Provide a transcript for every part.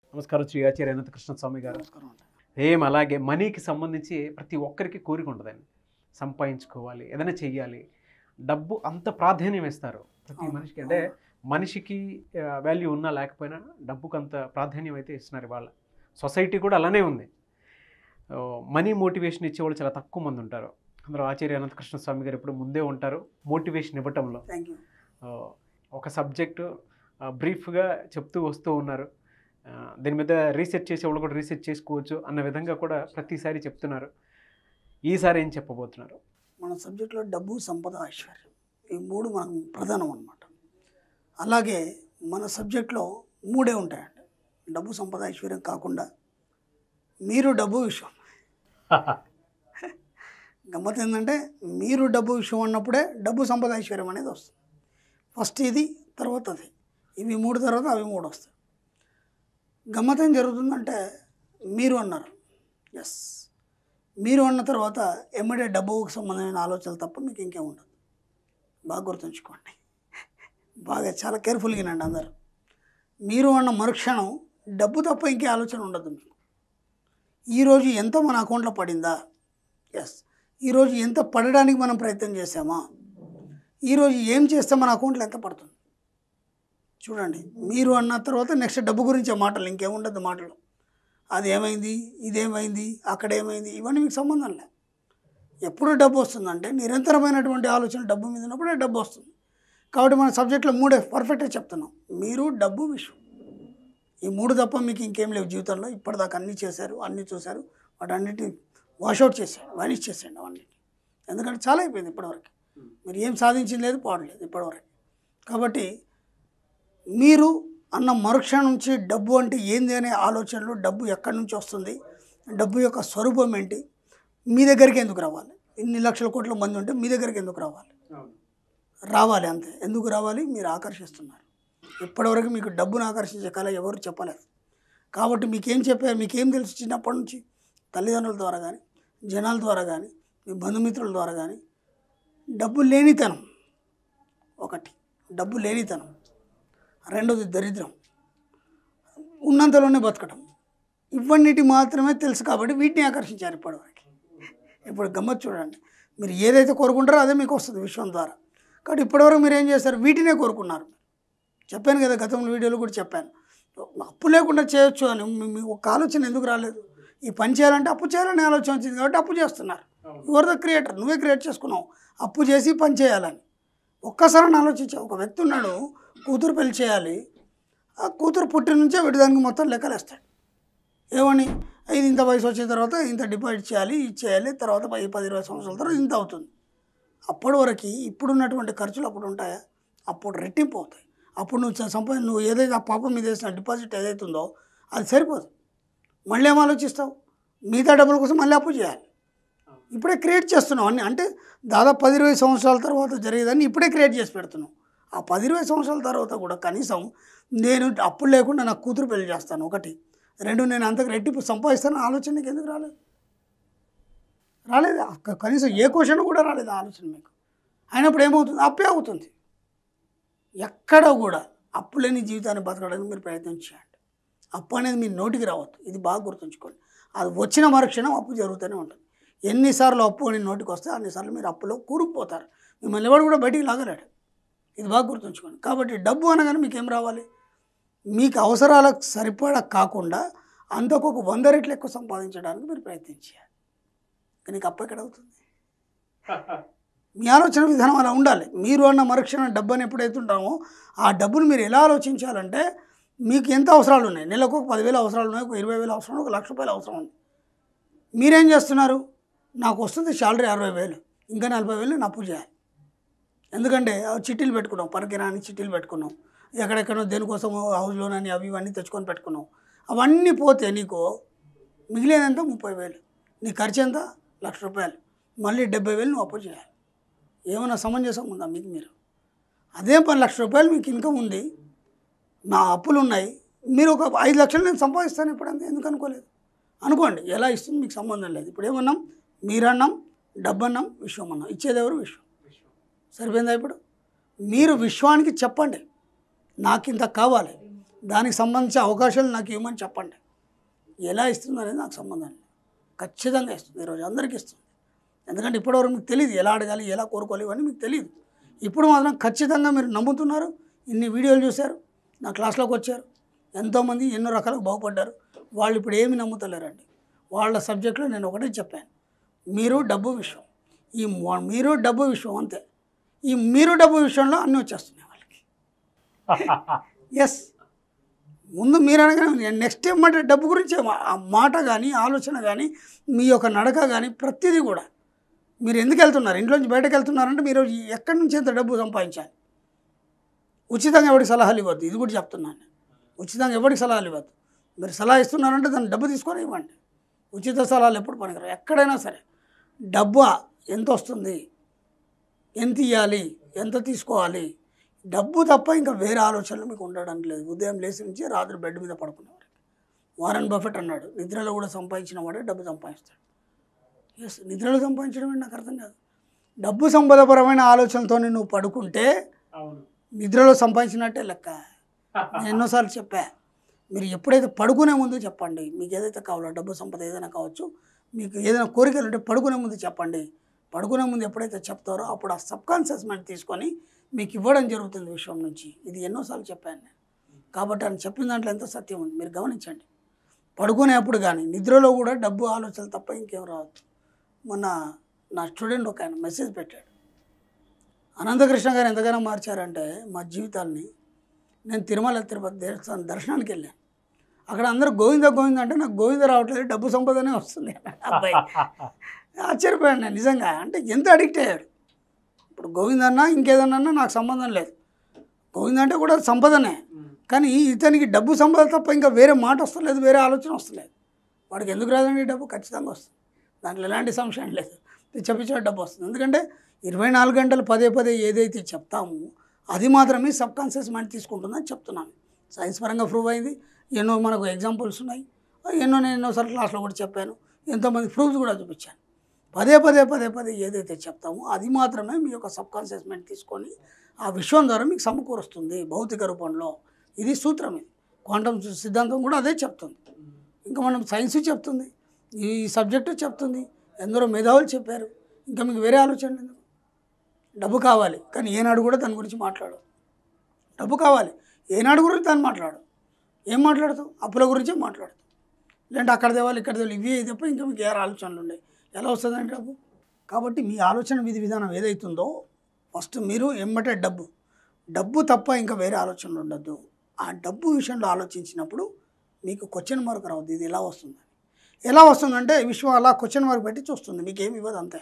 నమస్కారం శ్రీ ఆచార్య అనంత కృష్ణ స్వామి గారు నమస్కారం అండి ఏం అలాగే మనీకి సంబంధించి ప్రతి ఒక్కరికి కోరిక ఉంటుందండి సంపాదించుకోవాలి ఏదైనా చెయ్యాలి డబ్బు అంత ప్రాధాన్యం ఇస్తారు ప్రతి అవును, మనిషికి అంటే అవును. మనిషికి వాల్యూ ఉన్నా లేకపోయినా డబ్బుకు అంత ప్రాధాన్యం అయితే ఇస్తున్నారు ఇవాళ సొసైటీ కూడా అలానే ఉంది మనీ మోటివేషన్ ఇచ్చేవాళ్ళు చాలా తక్కువ మంది ఉంటారు అందరూ ఆచార్య అనంత కృష్ణ స్వామి గారు ఇప్పుడు ముందే ఉంటారు మోటివేషన్ ఇవ్వటంలో థ్యాంక్ యూ ఆ, ఒక సబ్జెక్టు బ్రీఫ్గా చెప్తూ వస్తూ ఉన్నారు ఆ, దీని మీద రీసెర్చ్ చేసేవాళ్ళు కూడా రీసెర్చ్ చేసుకోవచ్చు అన్న విధంగా కూడా ప్రతిసారి చెప్తున్నారు ఈసారి ఏం చెప్పబోతున్నారు మన సబ్జెక్ట్లో డబ్బు సంపద ఐశ్వర్యం ఈ మూడు మనం ప్రధానం అన్నమాట అలాగే మన సబ్జెక్ట్లో మూడే ఉంటాయండి డబ్బు సంపద ఐశ్వర్యం కాకుండా మీరు డబ్బు విషయం గమ్మత్ ఏంటంటే మీరు డబ్బు విషయం అన్నప్పుడే డబ్బు సంపద ఐశ్వర్యం అనేది వస్తుంది ఫస్ట్ ఇది తర్వాత అది ఇవి మూడు తర్వాత అవి మూడు వస్తాయి గమ్మత్ ఏం జరుగుతుందంటే మీరు అన్నారు ఎస్ మీరు అన్న తర్వాత ఎమ్మడే డబ్బుకు సంబంధమైన ఆలోచనలు తప్ప మీకు ఇంకేం ఉండదు బాగా గుర్తుంచుకోండి బాగా చాలా కేర్ఫుల్గా వినండి అందరు మీరు అన్న మరుక్షణం డబ్బు తప్ప ఇంకే ఆలోచన ఉండదు మీకు ఈరోజు ఎంత మన అకౌంట్లో పడిందా ఎస్ ఈరోజు ఎంత పడడానికి మనం ప్రయత్నం చేసామా ఈరోజు ఏం చేస్తే మన అకౌంట్లో ఎంత పడుతుంది చూడండి మీరు అన్న తర్వాత నెక్స్ట్ డబ్బు గురించే మాటలు ఇంకేముండదు మాటలు అది ఏమైంది ఇదేమైంది అక్కడ ఏమైంది ఇవన్నీ మీకు సంబంధం లే ఎప్పుడు డబ్బు వస్తుందంటే నిరంతరమైనటువంటి ఆలోచన డబ్బు మీద ఉన్నప్పుడే డబ్బు వస్తుంది కాబట్టి మన సబ్జెక్ట్లో మూడే పర్ఫెక్ట్గా చెప్తున్నాం మీరు డబ్బు విషయం ఈ మూడు తప్ప మీకు ఇంకేం లేవు జీవితంలో ఇప్పటిదాకా అన్నీ చేశారు అన్నీ చూశారు వాటి అన్నిటిని వాషౌట్ చేశాడు వానిష్ చేసాడు అవన్నీ ఎందుకంటే చాలా అయిపోయింది ఇప్పటివరకు మీరు ఏం సాధించింది లేదు పాడలేదు ఇప్పటివరకు కాబట్టి మీరు అన్న మరుక్షణం నుంచి డబ్బు అంటే ఏంది అనే ఆలోచనలు డబ్బు ఎక్కడి నుంచి వస్తుంది డబ్బు యొక్క స్వరూపం ఏంటి మీ దగ్గరికి ఎందుకు రావాలి ఇన్ని లక్షల కోట్ల మంది ఉంటే మీ దగ్గరికి ఎందుకు రావాలి రావాలి అంతే ఎందుకు రావాలి మీరు ఆకర్షిస్తున్నారు ఇప్పటివరకు మీకు డబ్బును ఆకర్షించే కళ ఎవరు చెప్పలేదు కాబట్టి మీకేం చెప్పారు మీకేం తెలుసు చిన్నప్పటి నుంచి తల్లిదండ్రుల ద్వారా కానీ జనాల ద్వారా కానీ మీ బంధుమిత్రుల ద్వారా కానీ డబ్బు లేనితనం ఒకటి డబ్బు లేనితనం రెండోది దరిద్రం ఉన్నంతలోనే బతకడం ఇవన్నిటి మాత్రమే తెలుసు కాబట్టి వీటిని ఆకర్షించారు ఇప్పటివరకు ఇప్పుడు గమ్మత్ చూడండి మీరు ఏదైతే కోరుకుంటారో అదే మీకు వస్తుంది విశ్వం ద్వారా కాబట్టి ఇప్పటివరకు మీరు ఏం చేస్తారు వీటినే కోరుకున్నారు చెప్పాను కదా గతంలో వీడియోలో కూడా చెప్పాను అప్పు లేకుండా చేయొచ్చు అని మీ- మీకు ఒక ఆలోచన ఎందుకు రాలేదు ఈ పని చేయాలంటే అప్పు చేయాలని ఆలోచన వచ్చింది కాబట్టి అప్పు చేస్తున్నారు యువర్ ద క్రియేటర్ నువ్వే క్రియేట్ చేసుకున్నావు అప్పు చేసి పని చేయాలని ఒక్కసారి ఆలోచించావు ఒక వ్యక్తి ఉన్నాడు కూతురు పెళ్లి చేయాలి ఆ కూతురు పుట్టిన నుంచే వీడి దానికి మొత్తం లెక్కలేస్తాడు ఏమని ఇది ఇంత వయసు వచ్చిన తర్వాత ఇంత డిపాజిట్ చేయాలి ఇది చేయాలి తర్వాత పది పది ఇరవై సంవత్సరాల తర్వాత ఇంత అవుతుంది అప్పటి వరకు ఇప్పుడున్నటువంటి ఖర్చులు అప్పుడు ఉంటాయా అప్పుడు రెట్టింపు అవుతాయి అప్పుడు నువ్వు చ- సంపాదన నువ్వు ఏదైతే ఆ పాపం మీద వేసిన డిపాజిట్ ఏదైతే ఉందో అది సరిపోదు మళ్ళీ ఏం ఆలోచిస్తావు మిగతా డబ్బుల కోసం మళ్ళీ అప్పు చేయాలి ఇప్పుడే క్రియేట్ చేస్తున్నావు అన్ని అంటే దాదాపు పది ఇరవై సంవత్సరాల తర్వాత జరిగేదాన్ని ఇప్పుడే క్రియేట్ చేసి పెడుతున్నావు ఆ పది ఇరవై సంవత్సరాల తర్వాత కూడా కనీసం నేను అప్పులు లేకుండా నా కూతురు పెళ్లి చేస్తాను ఒకటి రెండు నేను అంతకు రెట్టింపు సంపాదిస్తాను ఆలోచన నీకు ఎందుకు రాలేదు రాలేదు అక్క- కనీసం ఏ క్వశ్చన్ కూడా రాలేదు ఆ ఆలోచన మీకు అయినప్పుడు ఏమవుతుంది అప్పే అవుతుంది ఎక్కడ కూడా అప్పు లేని జీవితాన్ని బతకడానికి మీరు ప్రయత్నం చేయండి అప్పు అనేది మీ నోటికి రావద్దు ఇది బాగా గుర్తుంచుకోండి అది వచ్చిన మరుక్షణం అప్పు జరుగుతూనే ఉంటుంది ఎన్నిసార్లు అప్పు అని నోటికి వస్తే అన్నిసార్లు మీరు అప్పులో కూరుకుపోతారు మిమ్మల్ని ఎవడు కూడా బయటికి లాగలేడు ఇది బాగా గుర్తుంచుకోండి కాబట్టి డబ్బు అనగానే మీకు ఏం రావాలి మీకు అవసరాలకు సరిపడా కాకుండా అంతకు ఒక వంద రెట్లు ఎక్కువ సంపాదించడానికి మీరు ప్రయత్నం చేయాలి కానీ నీకు అప్పు ఎక్కడ అవుతుంది మీ ఆలోచన విధానం అలా ఉండాలి మీరు అన్న మరుక్షణం డబ్బుని ఎప్పుడైతే ఉంటామో ఆ డబ్బును మీరు ఎలా ఆలోచించాలంటే మీకు ఎంత అవసరాలు ఉన్నాయి నెలకు ఒక పదివేలు అవసరాలు ఉన్నాయి ఒక ఇరవై వేలు అవసరం ఉన్నాయి, ఒక లక్ష రూపాయలు అవసరం ఉంది మీరేం చేస్తున్నారు నాకు వస్తుంది శాలరీ అరవై వేలు ఇంకా నలభై వేలు నేను అప్పు చేయాలి ఎందుకంటే ఆ చిట్టీలు పెట్టుకున్నాం పరకిరాని చిట్టీలు పెట్టుకున్నాం ఎక్కడెక్కడో దేనికోసం హౌస్ లోన్ అని అవి ఇవన్నీ తెచ్చుకొని పెట్టుకున్నాం అవన్నీ పోతే నీకు మిగిలేదంతా ముప్పై వేలు నీ ఖర్చు ఎంత లక్ష రూపాయలు మళ్ళీ డెబ్బై వేలు నువ్వు అప్పు చేయాలి ఏమైనా సమంజసం ఉందా మీకు మీరు అదే పది లక్ష రూపాయలు మీకు ఇన్కమ్ ఉంది నా అప్పులు ఉన్నాయి మీరు ఒక ఐదు లక్షలు నేను సంపాదిస్తాను ఇప్పుడు అంతే ఎందుకు అనుకోలేదు అనుకోండి ఎలా ఇస్తుంది మీకు సంబంధం లేదు ఇప్పుడు ఏమన్నాం మీరన్నాం డబ్బన్నాం విశ్వం అన్నాం ఇచ్చేది ఎవరు విశ్వం సరిపోయిందా ఇప్పుడు మీరు విశ్వానికి చెప్పండి నాకు ఇంత కావాలి దానికి సంబంధించిన అవకాశాలు నాకు ఇవ్వమని చెప్పండి ఎలా ఇస్తుంది అనేది నాకు సంబంధం లేదు ఖచ్చితంగా ఇస్తుంది ఈరోజు అందరికీ ఇస్తుంది ఎందుకంటే ఇప్పటివరకు మీకు తెలియదు ఎలా అడగాలి ఎలా కోరుకోవాలి ఇవన్నీ మీకు తెలియదు ఇప్పుడు మాత్రం ఖచ్చితంగా మీరు నమ్ముతున్నారు ఇన్ని వీడియోలు చూశారు నా క్లాస్లోకి వచ్చారు ఎంతోమంది ఎన్నో రకాలుగా బాగుపడ్డారు వాళ్ళు ఇప్పుడు ఏమి నమ్ముతలేరండి వాళ్ళ సబ్జెక్టులో నేను ఒకటే చెప్పాను మీరు డబ్బు విషయం ఈ మొ- మీరు డబ్బు విషయం అంతే ఈ మీరు డబ్బు విషయంలో అన్నీ వచ్చేస్తున్నాయి వాళ్ళకి ఎస్ ముందు మీరు అనగానే నెక్స్ట్ ఏమంటే డబ్బు గురించి ఆ మాట కానీ ఆలోచన కానీ మీ యొక్క నడక కానీ ప్రతిదీ కూడా మీరు ఎందుకు వెళ్తున్నారు ఇంట్లోంచి బయటకు వెళ్తున్నారంటే మీరు ఎక్కడి నుంచి ఎంత డబ్బు సంపాదించాలి ఉచితంగా ఎవరికి సలహాలు ఇవ్వద్దు ఇది కూడా చెప్తున్నాను నేను. ఉచితంగా ఎవరికి సలహాలు ఇవ్వద్దు మీరు సలహా ఇస్తున్నారంటే దాన్ని డబ్బు తీసుకొని ఇవ్వండి ఉచిత సలహాలు ఎప్పుడు పనికిరావు ఎక్కడైనా సరే డబ్బు ఎంత వస్తుంది ఎంత ఇవ్వాలి ఎంత తీసుకోవాలి డబ్బు తప్ప ఇంకా వేరే ఆలోచనలు మీకు ఉండడం లేదు ఉదయం లేచి నుంచి రాత్రి బెడ్ మీద పడుకునేవారు వారన్ బఫెట్ అన్నాడు నిద్రలో కూడా సంపాదించిన వాడే డబ్బు సంపాదిస్తాడు ఎస్ నిద్రలో సంపాదించడం ఏంటి నాకు అర్థం కాదు డబ్బు సంపదపరమైన ఆలోచనలతో నువ్వు పడుకుంటే అవును నిద్రలో సంపాదించినట్టే లెక్క నేను ఎన్నోసార్లు చెప్పా మీరు ఎప్పుడైతే పడుకునే ముందు చెప్పండి మీకు ఏదైతే కావాలో డబ్బు సంపద ఏదైనా కావచ్చు మీకు ఏదైనా కోరికలు ఉంటే పడుకునే ముందు చెప్పండి పడుకునే ముందు ఎప్పుడైతే చెప్తారో అప్పుడు ఆ సబ్ కాన్షియస్ మైండ్ తీసుకొని మీకు ఇవ్వడం జరుగుతుంది విషయం నుంచి ఇది ఎన్నోసార్లు చెప్పాను నేను కాబట్టి ఆయన చెప్పిన దాంట్లో ఎంత సత్యం ఉంది మీరు గమనించండి పడుకునేప్పుడు కానీ నిద్రలో కూడా డబ్బు ఆలోచనలు తప్ప ఇంకేం రావద్దు మొన్న నా స్టూడెంట్ ఒక ఆయన మెసేజ్ పెట్టాడు అనంతకృష్ణ గారు ఎంతగానో మార్చారంటే మా జీవితాల్ని నేను తిరుమల తిరుపతి దేవస్థానం దర్శనానికి వెళ్ళాను అక్కడ అందరూ గోవింద గోవింద అంటే నాకు గోవింద రావట్లేదు డబ్బు సంపదనే వస్తుంది అబ్బాయి ఆశ్చర్యపోయాను నేను నిజంగా అంటే ఎంత అడిక్ట్ అయ్యాడు ఇప్పుడు గోవింద అన్నా ఇంకేదన్నా నాకు సంబంధం లేదు గోవింద అంటే కూడా సంపదనే కానీ ఇతనికి డబ్బు సంపద తప్ప ఇంకా వేరే మాట వస్తలేదు వేరే ఆలోచన వస్తలేదు వాడికి ఎందుకు రాదండి డబ్బు ఖచ్చితంగా వస్తుంది దాంట్లో ఎలాంటి సంశయం లేదు పిచ్చ డబ్బు వస్తుంది ఎందుకంటే ఇరవై నాలుగు గంటలు పదే పదే ఏదైతే చెప్తామో అది మాత్రమే సబ్ కాన్షియస్ మైండ్ తీసుకుంటుందని చెప్తున్నాను సైన్స్ పరంగా ప్రూవ్ అయింది ఎన్నో మనకు ఎగ్జాంపుల్స్ ఉన్నాయి ఎన్నో నేను ఎన్నోసార్లు క్లాస్లో కూడా చెప్పాను ఎంతోమంది ప్రూఫ్స్ కూడా చూపించాను పదే పదే పదే పదే ఏదైతే చెప్తామో అది మాత్రమే మీ యొక్క సబ్ కాన్షియస్ మైండ్ తీసుకొని ఆ విశ్వం ద్వారా మీకు సమకూరుస్తుంది భౌతిక రూపంలో ఇది సూత్రం ఇది క్వాంటమ్ సిద్ధాంతం కూడా అదే చెప్తుంది ఇంకా మనం సైన్స్ చెప్తుంది ఈ సబ్జెక్టు చెప్తుంది ఎందరో మేధావులు చెప్పారు ఇంకా మీకు వేరే ఆలోచన లేదు డబ్బు కావాలి కానీ ఏనాడు కూడా దాని గురించి మాట్లాడు డబ్బు కావాలి ఏనాడు గురించి దాన్ని మాట్లాడు ఏం మాట్లాడుతావు అప్పుల గురించే మాట్లాడుతావు లేదంటే అక్కడ తేవాలి ఇక్కడ తేవాలి ఇవి తప్ప ఇంకా మీకు ఏ ఆలోచనలు ఉన్నాయి ఎలా వస్తుందండి డబ్బు కాబట్టి మీ ఆలోచన విధి విధానం ఏదైతుందో ఫస్ట్ మీరు ఎమ్మటే డబ్బు డబ్బు తప్ప ఇంకా వేరే ఆలోచనలు ఉండొద్దు ఆ డబ్బు విషయంలో ఆలోచించినప్పుడు మీకు క్వశ్చన్ మార్క్ రావద్దు ఇది ఎలా వస్తుంది ఎలా వస్తుందంటే విశ్వం అలా క్వశ్చన్ మార్క్ పెట్టి చూస్తుంది మీకు ఏమి ఇవ్వదు అంతే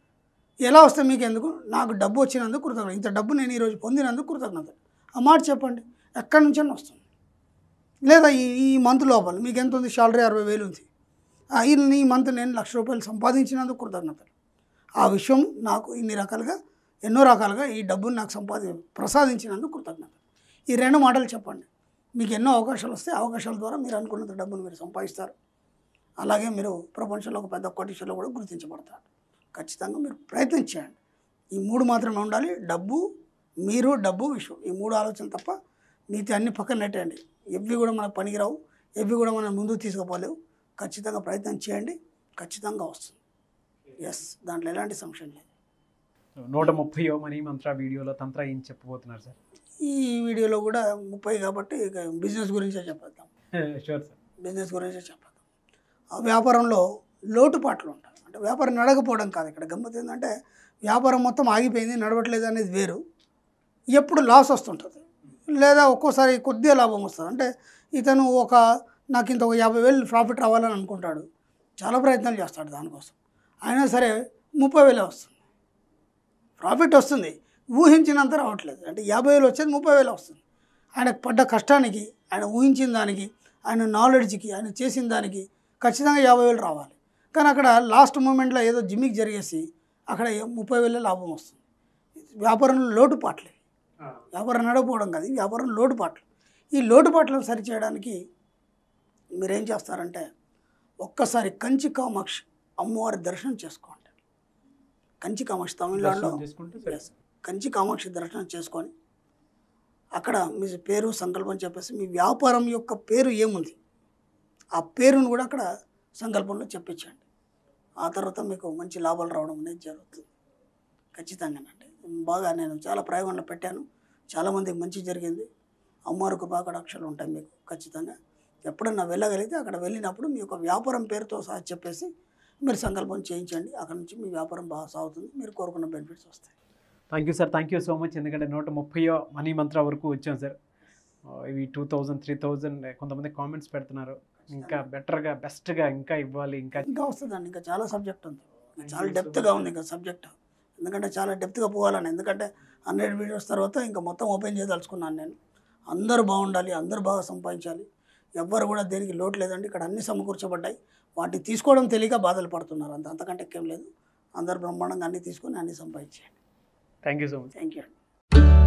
ఎలా వస్తే మీకు ఎందుకు నాకు డబ్బు వచ్చినందుకు కృతజ్ఞత ఇంత డబ్బు నేను ఈరోజు పొందినందుకు కృతజ్ఞత ఆ మాట చెప్పండి ఎక్కడి నుంచైనా వస్తుంది లేదా ఈ ఈ మంత్ లోపల మీకు ఎంత ఉంది శాలరీ అరవై వేలు ఉంది ఆ, ఈ ఈ మంత్ నేను లక్ష రూపాయలు సంపాదించినందుకు కృతజ్ఞతలు ఆ విషయం నాకు ఇన్ని రకాలుగా ఎన్నో రకాలుగా ఈ డబ్బును నాకు సంపాది ప్రసాదించినందుకు కృతజ్ఞత ఈ రెండు మాటలు చెప్పండి మీకు ఎన్నో అవకాశాలు వస్తే అవకాశాల ద్వారా మీరు అనుకున్నంత డబ్బును మీరు సంపాదిస్తారు అలాగే మీరు ప్రపంచంలో ఒక పెద్ద కోటీశ్వరులు కూడా గుర్తించబడతారు ఖచ్చితంగా మీరు ప్రయత్నం చేయండి ఈ మూడు మాత్రమే ఉండాలి డబ్బు మీరు డబ్బు విషయం ఈ మూడు ఆలోచనలు తప్ప మిగతా అన్ని పక్కన నెట్టండి ఎవి కూడా మనకు పనికిరావు ఎవి కూడా మనం ముందుకు తీసుకుపోలేవు ఖచ్చితంగా ప్రయత్నం చేయండి ఖచ్చితంగా వస్తుంది ఎస్ దాంట్లో ఎలాంటి సంశయం లేదు నూట ముప్పయో మనీ మంత్ర వీడియోలో తంత్ర ఏం చెప్పబోతున్నారు సార్ ఈ వీడియోలో కూడా ముప్పై కాబట్టి ఇక బిజినెస్ గురించే చెప్పేద్దాం షూర్ సార్ బిజినెస్ గురించే చెప్పేద్దాం ఆ వ్యాపారంలో లోటుపాట్లు ఉంటాయి అంటే వ్యాపారం నడకపోవడం కాదు ఇక్కడ గమ్మత్ ఏంటంటే వ్యాపారం మొత్తం ఆగిపోయింది నడవట్లేదు అనేది వేరు ఎప్పుడు లాస్ వస్తుంటుంది లేదా ఒక్కోసారి కొద్దిగా లాభం వస్తుంది అంటే ఇతను ఒక నాకు ఇంత ఒక యాభై వేలు ప్రాఫిట్ రావాలని అనుకుంటాడు చాలా ప్రయత్నాలు చేస్తాడు దానికోసం అయినా సరే ముప్పై వేలే వస్తుంది ప్రాఫిట్ వస్తుంది ఊహించినంత రావట్లేదు అంటే యాభై వేలు వచ్చేది ముప్పై వేలు వస్తుంది ఆయన పడ్డ కష్టానికి ఆయన ఊహించిన దానికి ఆయన నాలెడ్జ్కి ఆయన చేసిన దానికి ఖచ్చితంగా యాభై వేలు రావాలి కానీ అక్కడ లాస్ట్ మూమెంట్లో ఏదో జిమ్మికి జరిగేసి అక్కడ ఏ- ముప్పై వేలే లాభం వస్తుంది వ్యాపారంలో లోటుపాట్లే వ్యాపారం నడవకపోవడం కాదు ఈ వ్యాపారం లోటుపాట్లు ఈ లోటుపాట్లను సరిచేయడానికి మీరేం చేస్తారంటే ఒక్కసారి కంచి కామాక్షి అమ్మవారి దర్శనం చేసుకోండి కంచి కామాక్షి తమిళనాడులో దర్శనం చేసుకుంటే సరే. Yes. కంచి కామాక్షి దర్శనం చేసుకొని అక్కడ మీ పేరు సంకల్పం చెప్పేసి మీ వ్యాపారం యొక్క పేరు ఏముంది ఆ పేరును కూడా అక్కడ సంకల్పంలో చెప్పించండి ఆ తర్వాత మీకు మంచి లాభాలు రావడం అనేది జరుగుతుంది ఖచ్చితంగానండి బాగా నేను చాలా ప్రయోగంలో పెట్టాను చాలామందికి మంచి జరిగింది అమ్మవారి కృపాకటాక్షాలు ఉంటాయి మీకు ఖచ్చితంగా ఎప్పుడన్నా వెళ్ళగలిగితే అక్కడ వెళ్ళినప్పుడు మీ యొక్క వ్యాపారం పేరుతో సహా చెప్పేసి మీరు సంకల్పం చేయించండి అక్కడ నుంచి మీ వ్యాపారం బాగా సాగుతుంది మీరు కోరుకున్న బెనిఫిట్స్ వస్తాయి thank you sir thank you so much ఎందుకంటే నూట ముప్పయో మనీ మంత్ర వరకు వచ్చాం సార్ ఆ, ఇవి టూ థౌజండ్ త్రీ థౌజండ్ కొంతమంది కామెంట్స్ పెడుతున్నారు ఇంకా బెటర్గా బెస్ట్గా ఇంకా ఇవ్వాలి ఇంకా ఇంకా వస్తుందండి ఇంకా చాలా సబ్జెక్ట్ ఉంది ఇంకా చాలా డెప్త్గా ఉంది ఇంకా సబ్జెక్ట్ ఎందుకంటే చాలా డెప్త్గా పోవాలని ఎందుకంటే హండ్రెడ్ వీడియోస్ తర్వాత ఇంకా మొత్తం ఓపెన్ చేయదలుచుకున్నాను నేను అందరూ బాగుండాలి అందరూ బాగా సంపాదించాలి ఎవ్వరు కూడా దేనికి లోటు లేదండి ఇక్కడ అన్ని సమకూర్చబడ్డాయి వాటిని తీసుకోవడం తెలియక బాధలు పడుతున్నారు అంత అంతకంటే ఎక్కేం లేదు అందరు బ్రహ్మాండంగా అన్ని తీసుకొని అన్ని సంపాదించేయండి thank you so much thank you